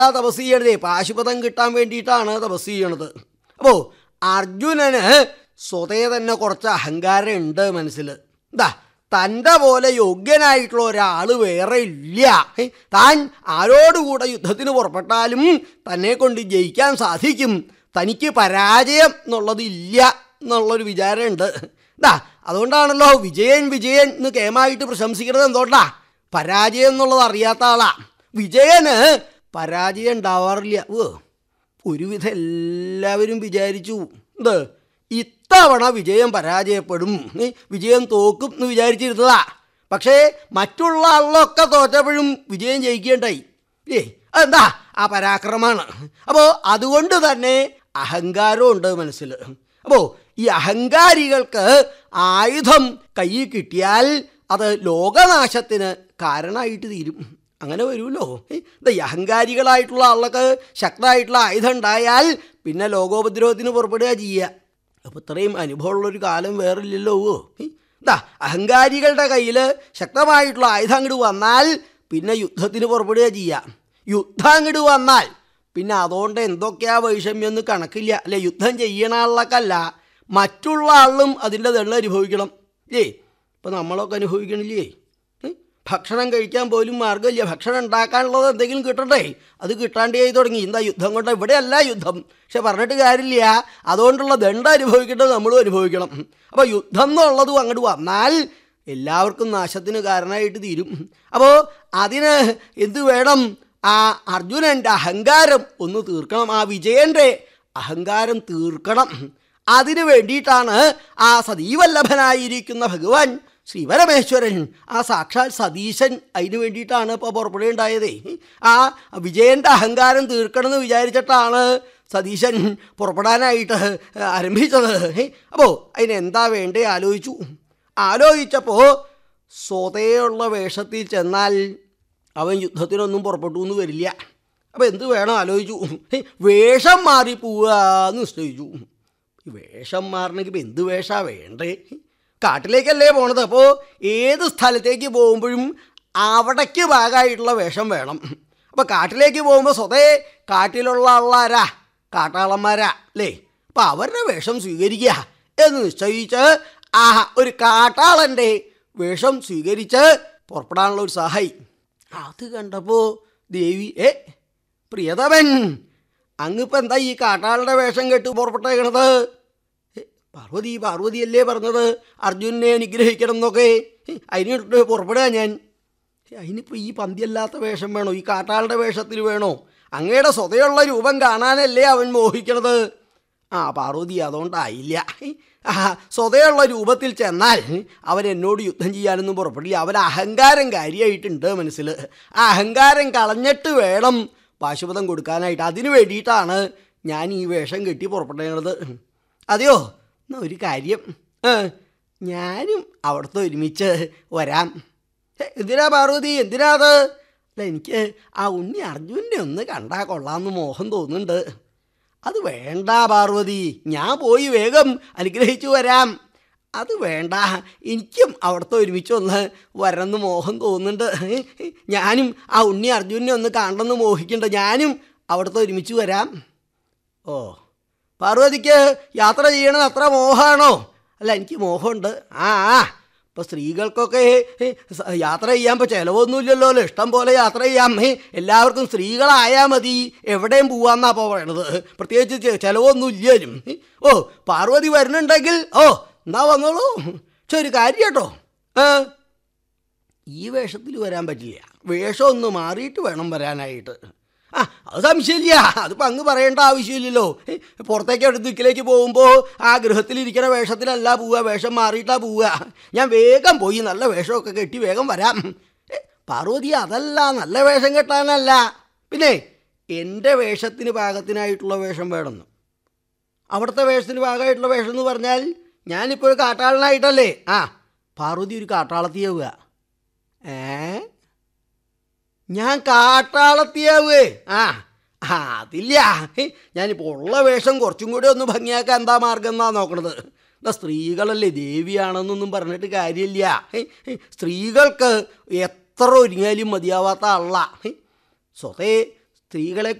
ആ തപസ് ചെയ്യണതേ പാശുപതം കിട്ടാൻ വേണ്ടിയിട്ടാണ് തപസ് ചെയ്യണത് അപ്പോൾ അർജുനന് സ്വതേ തന്നെ കുറച്ച് അഹങ്കാരം ഉണ്ട് മനസ്സിൽ എന്താ തൻ്റെ പോലെ യോഗ്യനായിട്ടുള്ള ഒരാൾ വേറെ ഇല്ല ഹേ, താൻ ആരോടുകൂടെ യുദ്ധത്തിന് പുറപ്പെട്ടാലും തന്നെ കൊണ്ട് ജയിക്കാൻ സാധിക്കും തനിക്ക് പരാജയം എന്നുള്ളത് ഇല്ല എന്നുള്ളൊരു വിചാരമുണ്ട് എന്താ അതുകൊണ്ടാണല്ലോ വിജയൻ വിജയൻ എന്ന് കേമായിട്ട് പ്രശംസിക്കുന്നത് എന്തുകൊണ്ടാ പരാജയം എന്നുള്ളത് അറിയാത്ത ആളാ വിജയന് പരാജയം ഉണ്ടാവാറില്ല ഓ ഒരുവിധം എല്ലാവരും വിചാരിച്ചു എന്ത് ഇത്തവണ വിജയം പരാജയപ്പെടും ഏ, വിജയം തോക്കും എന്ന് വിചാരിച്ചിരുന്നതാ പക്ഷേ മറ്റുള്ള ആളിലൊക്കെ തോറ്റപ്പോഴും വിജയം ജയിക്കേണ്ടായി ഏ അതെന്താ ആ പരാക്രമമാണ് അപ്പോൾ അതുകൊണ്ട് തന്നെ അഹങ്കാരമുണ്ട് മനസ്സിൽ അപ്പോൾ ഈ അഹങ്കാരികൾക്ക് ആയുധം കയ്യിൽ കിട്ടിയാൽ അത് ലോകനാശത്തിന് കാരണമായിട്ട് തീരും അങ്ങനെ വരുമല്ലോ ഏ, ദാ ഈ അഹങ്കാരികളായിട്ടുള്ള ആളുകൾക്ക് ശക്തമായിട്ടുള്ള ആയുധം ഉണ്ടായാൽ പിന്നെ ലോകോപദ്രവത്തിന് പുറപ്പെടുക ചെയ്യുക അപ്പോൾ ഇത്രയും അനുഭവമുള്ളൊരു കാലം വേറില്ലല്ലോ ഏ, ദാ അഹങ്കാരികളുടെ കയ്യിൽ ശക്തമായിട്ടുള്ള ആയുധം അങ്ങോട്ട് വന്നാൽ പിന്നെ യുദ്ധത്തിന് പുറപ്പെടുക ചെയ്യുക യുദ്ധം അങ്ങോട്ട് വന്നാൽ പിന്നെ അതുകൊണ്ട് എന്തൊക്കെയാ വൈഷമ്യം എന്ന് കണക്കില്ല അല്ലെ യുദ്ധം ചെയ്യണ ആളിലൊക്കെയല്ല മറ്റുള്ള ആളിലും അതിൻ്റെ ദണ്ണം അനുഭവിക്കണം ഏ ഇപ്പം നമ്മളൊക്കെ അനുഭവിക്കണില്ലേ ഏ? ഭക്ഷണം കഴിക്കാൻ പോലും മാർഗ്ഗമില്ല ഭക്ഷണം ഉണ്ടാക്കാനുള്ളത് എന്തെങ്കിലും കിട്ടണ്ടേ അത് കിട്ടാണ്ടേ തുടങ്ങി എന്താ യുദ്ധം കൊണ്ട് ഇവിടെയല്ല യുദ്ധം പക്ഷെ പറഞ്ഞിട്ട് കാര്യമില്ല അതുകൊണ്ടുള്ള ദണ്ഡം അനുഭവിക്കേണ്ടത് നമ്മളും അനുഭവിക്കണം അപ്പോൾ യുദ്ധം എന്നുള്ളതും അങ്ങോട്ട് വന്നാൽ എല്ലാവർക്കും നാശത്തിന് കാരണമായിട്ട് തീരും അപ്പോൾ അതിന് എന്ത് വേണം ആ അർജുനൻ്റെ അഹങ്കാരം ഒന്ന് തീർക്കണം ആ വിജയൻ്റെ അഹങ്കാരം തീർക്കണം അതിനു വേണ്ടിയിട്ടാണ് ആ സതീവല്ലഭനായിരിക്കുന്ന ഭഗവാൻ ശ്രീപരമേശ്വരൻ ആ സാക്ഷാൽ സതീശൻ അതിനു വേണ്ടിയിട്ടാണ് ഇപ്പോൾ പുറപ്പെടുകയുണ്ടായതേ ആ വിജയൻ്റെ അഹങ്കാരം തീർക്കണമെന്ന് വിചാരിച്ചിട്ടാണ് സതീശൻ പുറപ്പെടാനായിട്ട് ആരംഭിച്ചത് അപ്പോൾ അതിനെന്താ വേണ്ടേ ആലോചിച്ചു ആലോചിച്ചപ്പോൾ സ്വതയുള്ള വേഷത്തിൽ ചെന്നാൽ അവൻ യുദ്ധത്തിനൊന്നും പുറപ്പെട്ടു എന്ന് വരില്ല അപ്പോൾ എന്ത് വേണം ആലോചിച്ചു ഹേ, വേഷം മാറി പോവാന്ന് നിശ്ചയിച്ചു ഈ വേഷം മാറണമെങ്കിൽ ഇപ്പം എന്ത് വേഷാ വേണ്ടേ കാട്ടിലേക്കല്ലേ പോണത് അപ്പോൾ ഏത് സ്ഥലത്തേക്ക് പോകുമ്പോഴും അവിടേക്ക് ഭാഗമായിട്ടുള്ള വേഷം വേണം അപ്പോൾ കാട്ടിലേക്ക് പോകുമ്പോൾ സ്വതേ കാട്ടിലുള്ള ആളാരാ കാട്ടാളന്മാരാ അല്ലേ അപ്പം അവരുടെ വേഷം സ്വീകരിക്കുക എന്ന് നിശ്ചയിച്ച് ആ ഒരു കാട്ടാളൻ്റെ വേഷം സ്വീകരിച്ച് പുറപ്പെടാനുള്ള ഒരു സഹായി അത് കണ്ടപ്പോൾ ദേവി ഏ പ്രിയതമൻ അങ്ങിപ്പോൾ എന്താ ഈ കാട്ടാളുടെ വേഷം കെട്ട് പുറപ്പെട്ടേക്കണത് ഏ, പാർവതി പാർവതിയല്ലേ പറഞ്ഞത് അർജുനെ അനുഗ്രഹിക്കണം എന്നൊക്കെ ഏ, അതിനിട്ട് പുറപ്പെടുക ഞാൻ ഏ, അതിനിപ്പോൾ ഈ പന്തിയല്ലാത്ത വേഷം വേണോ ഈ കാട്ടാളുടെ വേഷത്തിൽ വേണോ അങ്ങയുടെ സ്വതയുള്ള രൂപം കാണാനല്ലേ അവൻ മോഹിക്കണത് ആ പാർവതി അതുകൊണ്ടായില്ല ആ സ്വതയുള്ള രൂപത്തിൽ ചെന്നാൽ അവൻ എന്നോട് യുദ്ധം ചെയ്യാനൊന്നും പുറപ്പെടില്ല അവൻ അഹങ്കാരം കാര്യമായിട്ടുണ്ട് മനസ്സിൽ ആ അഹങ്കാരം കളഞ്ഞിട്ട് വേണം പാശുപതം കൊടുക്കാനായിട്ട് അതിനു വേണ്ടിയിട്ടാണ് ഞാൻ ഈ വേഷം കെട്ടി പുറപ്പെട്ടത് അതെയോ എന്നാ ഒരു കാര്യം ആ, ഞാനും അവിടുത്തെ ഒരുമിച്ച് വരാം ഏ, എന്തിനാ പാർവതി എന്തിനാ അത് അല്ല എനിക്ക് ആ ഉണ്ണി അർജുനെ ഒന്ന് കണ്ടാൽ കൊള്ളാമെന്ന് മോഹം തോന്നുന്നുണ്ട് അത് വേണ്ട പാർവതി ഞാൻ പോയി വേഗം അനുഗ്രഹിച്ചു വരാം അത് വേണ്ട എനിക്കും അവിടുത്തെ ഒരുമിച്ച് ഒന്ന് വരണമെന്ന് മോഹം തോന്നുന്നുണ്ട് ഞാനും ആ ഉണ്ണി അർജുനെ ഒന്ന് കാണണമെന്ന് മോഹിക്കുന്നുണ്ട് ഞാനും അവിടുത്തെ ഒരുമിച്ച് വരാം ഓ പാർവതിക്ക് യാത്ര ചെയ്യണത് അത്ര മോഹമാണോ അല്ല എനിക്ക് മോഹമുണ്ട് ആ ആ ഇപ്പോൾ സ്ത്രീകൾക്കൊക്കെ ഏ, സ- യാത്ര ചെയ്യാൻ ഇപ്പോൾ ചിലവൊന്നുമില്ലല്ലോ അല്ലേ? ഇഷ്ടം പോലെ യാത്ര ചെയ്യാം ഏ, എല്ലാവർക്കും സ്ത്രീകളായാൽ മതി എവിടെയും പോവാന്നാ ഇപ്പോൾ പറയണത് പ്രത്യേകിച്ച് ചെ- ചിലവൊന്നും ഇല്ലാലും ഏ, ഓ പാർവതി വരുന്നുണ്ടെങ്കിൽ ഓ എന്നാ വന്നോളൂ പക്ഷെ ഒരു കാര്യം കേട്ടോ ഏ, ഈ വേഷത്തിൽ വരാൻ പറ്റില്ല വേഷം ഒന്ന് മാറിയിട്ട് വേണം വരാനായിട്ട് ആ അത് സംശയമില്ല അതിപ്പോൾ അങ്ങ് പറയേണ്ട ആവശ്യമില്ലല്ലോ ഏ, പുറത്തേക്ക് അടുത്ത് ദിക്കിലേക്ക് പോകുമ്പോൾ ആ ഗൃഹത്തിലിരിക്കുന്ന വേഷത്തിലല്ല പോവുക വേഷം മാറിയിട്ടാ പോവുക ഞാൻ വേഗം പോയി നല്ല വേഷമൊക്കെ കെട്ടി വേഗം വരാം ഏ, പാർവതി അതല്ല നല്ല വേഷം കെട്ടാനല്ല പിന്നെ എൻ്റെ വേഷത്തിന് പാകത്തിനായിട്ടുള്ള വേഷം വേണമെന്ന് അവിടുത്തെ വേഷത്തിന് ഭാഗമായിട്ടുള്ള വേഷം എന്ന് പറഞ്ഞാൽ ഞാനിപ്പോൾ ഒരു കാട്ടാളനായിട്ടല്ലേ ആ പാർവതി ഒരു കാട്ടാളത്തിയാവുക ഏ ഞാൻ കാട്ടാളത്തിയാവേ ആ ആ അതില്ല ഹേ, ഞാനിപ്പോൾ ഉള്ള വേഷം കുറച്ചും കൂടി ഒന്ന് ഭംഗിയാക്കാൻ എന്താ മാർഗം എന്നാ നോക്കണത് എന്താ സ്ത്രീകളല്ലേ ദേവിയാണെന്നൊന്നും പറഞ്ഞിട്ട് കാര്യമില്ല ഹേ, ഹേ, സ്ത്രീകൾക്ക് എത്ര ഒരുങ്ങിയാലും മതിയാവാത്ത ആളാ ഹേ, സ്വതേ സ്ത്രീകളെ